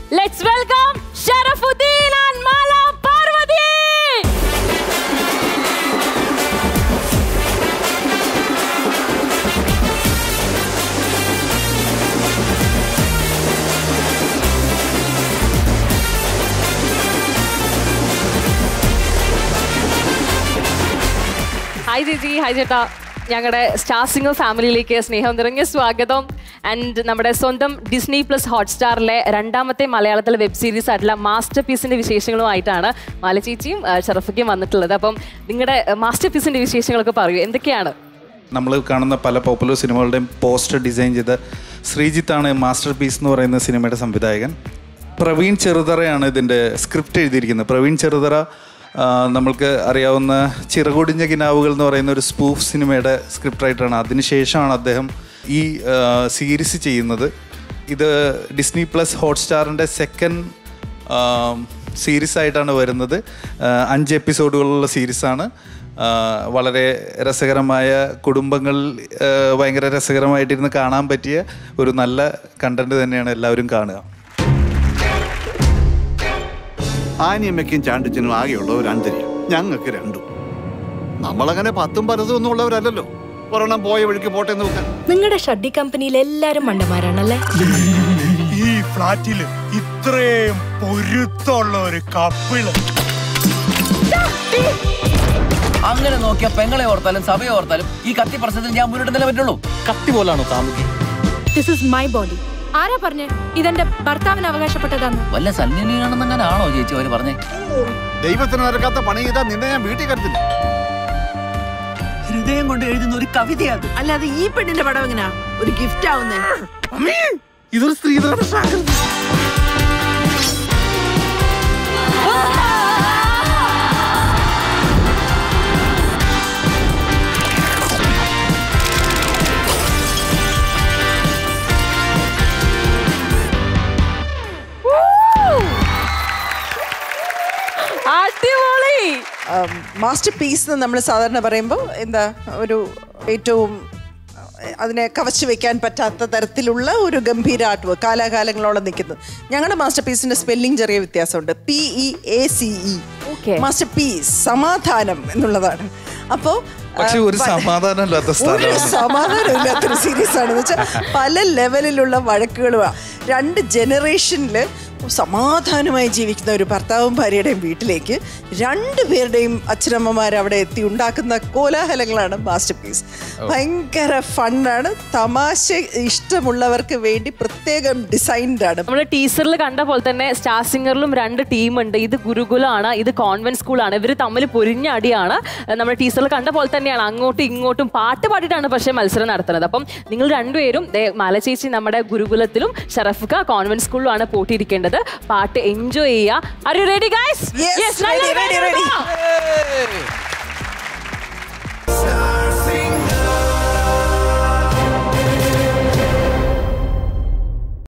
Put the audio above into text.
Let's welcome Sharafudheen and Mala Parvathy hi ചേച്ചി hi ചേട്ടാ ഞങ്ങളുടെ സ്റ്റാർ സിംഗർ ഫാമിലിയിലേക്ക് സ്നേഹം നിറഞ്ഞ സ്വാഗതം ആൻഡ് നമ്മുടെ സ്വന്തം ഡിസ്നി പ്ലസ് ഹോട്ട്സ്റ്റാറിലെ രണ്ടാമത്തെ മലയാളത്തിലെ വെബ് സീരീസ് ആയിട്ടുള്ള മാസ്റ്റർ പീസിന്റെ വിശേഷങ്ങളുമായിട്ടാണ് മാല ചേച്ചിയും ആ, ഷറഫയ്ക്കും വന്നിട്ടുള്ളത് അപ്പം നിങ്ങളുടെ മാസ്റ്റർ പീസിന്റെ വിശേഷങ്ങളൊക്കെ പറയൂ എന്തൊക്കെയാണ് നമ്മൾ കാണുന്ന പല പോപ്പുലർ സിനിമകളുടെയും പോസ്റ്റർ ഡിസൈൻ ചെയ്ത ശ്രീജിത്താണ് മാസ്റ്റർ പീസ് എന്ന് പറയുന്ന സിനിമയുടെ സംവിധായകൻ പ്രവീൺ ചെറുതറയാണ് ഇതിൻ്റെ സ്ക്രിപ്റ്റ് എഴുതിയിരിക്കുന്നത് പ്രവീൺ ചെറുതറ ആ, നമ്മൾക്ക് അറിയാവുന്ന ചിറകൊടിഞ്ഞ കിനാവുകൾ എന്ന് പറയുന്ന ഒരു സ്പൂഫ് സിനിമയുടെ സ്ക്രിപ്റ്റ് റൈറ്ററാണ് അതിനുശേഷമാണ് അദ്ദേഹം ഈ സീരീസ് ചെയ്യുന്നത് ഇത് ഡിസ്നി പ്ലസ് ഹോട്ട്സ്റ്റാറിൻ്റെ സെക്കൻഡ് സീരീസ് ആയിട്ടാണ് വരുന്നത് ആ, അഞ്ച് എപ്പിസോഡുകളുള്ള സീരീസാണ് ആഹ് വളരെ രസകരമായ കുടുംബങ്ങൾ ആഹ് ഭയങ്കര രസകരമായിട്ടിരുന്ന് കാണാൻ പറ്റിയ ഒരു നല്ല കണ്ടന്റ് തന്നെയാണ് എല്ലാവരും കാണുക ആനിയമ്മയ്ക്കും ചാണ്ടിച്ചനും ആകെയുള്ള ഒരു അന്തര്യം ഞങ്ങൾക്ക് രണ്ടും നമ്മളങ്ങനെ പത്തും പലതും ഒന്നും ഉള്ളവരല്ലല്ലോ ഒരെണ്ണം പോയ വഴിക്ക് പോട്ടെ എന്ന് വെക്കാൻ നിങ്ങളുടെ ഷഡ്ഡി കമ്പനിയിൽ എല്ലാരും മണ്ടന്മാരാണല്ലേ ഈ ഫ്ലാറ്റില് ഇത്രയും പൊരുത്തമുള്ള ഒരു കപ്പിള് അങ്ങനെ നോക്കിയ പെങ്ങളെ ഓർത്താലും സഭയെ ഓർത്താലും ഈ കത്തി പ്രശ്നത്തിൽ ഞാൻ മുന്നിട്ട് പറ്റുള്ളൂ കത്തി പോലാണോ കാമുകി ദിസ് ഇസ് മൈ ബോഡി ആരാ പറഞ്ഞേ ഇതെന്റെ ഭർത്താവിന് അവകാശപ്പെട്ടതാന്ന് വല്ല സന്യനീയാണെന്ന് അങ്ങനെ ആണോ ചേച്ചി അവര് പറഞ്ഞേ ദൈവത്തിന് നടക്കാത്ത പണി ചെയ്താൽ നിന്നെ ഞാൻ വീട്ടിൽ കരുത്തില്ല ഹൃദയം കൊണ്ട് എഴുതുന്ന ഒരു കവിതയാണ് അല്ലാതെ ഈ പെണ്ണിന്റെ പടം എങ്ങനെയാ ഒരു ഗിഫ്റ്റ് ആവുന്നേ ഇതൊരു സ്ത്രീധന അടിപൊളി മാസ്റ്റർ പീസ് എന്ന് നമ്മൾ സാധാരണ പറയുമ്പോൾ എന്താ ഒരു ഏറ്റവും അഹ് അതിനെ കവച്ചു വെക്കാൻ പറ്റാത്ത തരത്തിലുള്ള ഒരു ഗംഭീര ആർട്ട് വർക്ക് കാലാകാലങ്ങളോളം നിൽക്കുന്നത് ഞങ്ങളുടെ മാസ്റ്റർ പീസിന്റെ സ്പെല്ലിംഗ് ചെറിയ വ്യത്യാസമുണ്ട് P E A C E Okay. Masterpiece സമാധാനം എന്നുള്ളതാണ് അപ്പോൾ പക്ഷെ ഒരു സമാധാനമില്ലാത്ത ഒരു സ്ഥലമാണ് സമാധാനമില്ലാത്തൊരു സീരീസ് ആണെന്ന് വെച്ചാൽ പല ലെവലിലുള്ള വഴക്കുകളുമാണ് രണ്ട് ജനറേഷനിൽ സമാധാനമായി ജീവിക്കുന്ന ഒരു ഭർത്താവും ഭാര്യയുടെയും വീട്ടിലേക്ക് രണ്ടുപേരുടെയും അച്ഛനമ്മമാർ അവിടെ എത്തി ഉണ്ടാക്കുന്ന കോലാഹലങ്ങളാണ് മാസ്റ്റർ പീസ് ഭയങ്കര ഫണ്ണാണ് തമാശ ഇഷ്ടമുള്ളവർക്ക് വേണ്ടി പ്രത്യേകം ഡിസൈൻഡ് ആണ് നമ്മൾ ടീച്ചറിൽ കണ്ട പോലെ തന്നെ സ്റ്റാർ സിംഗറിലും രണ്ട് ടീമുണ്ട് ഇത് ഗുരുകുലമാണ് ഇത് കോൺവെന്റ് സ്കൂളാണ് ഇവർ തമ്മിൽ പൊരിഞ്ഞ അടിയാണ് നമ്മൾ ടീച്ചറിൽ കണ്ട പോലെ തന്നെയാണ് അങ്ങോട്ടും ഇങ്ങോട്ടും പാട്ട് പാടിയിട്ടാണ് പക്ഷേ മത്സരം നടത്തുന്നത് അപ്പം നിങ്ങൾ രണ്ടുപേരും ദേ മാലചേച്ചി നമ്മുടെ ഗുരുകുലത്തിലും ഷറഫുക കോൺവെന്റ് സ്കൂളിലുമാണ് പോട്ടിയിരിക്കേണ്ടത് പാട്ട് എൻജോയ് ചെയ്യുക are you ready guys Yes, ready, ready, ready.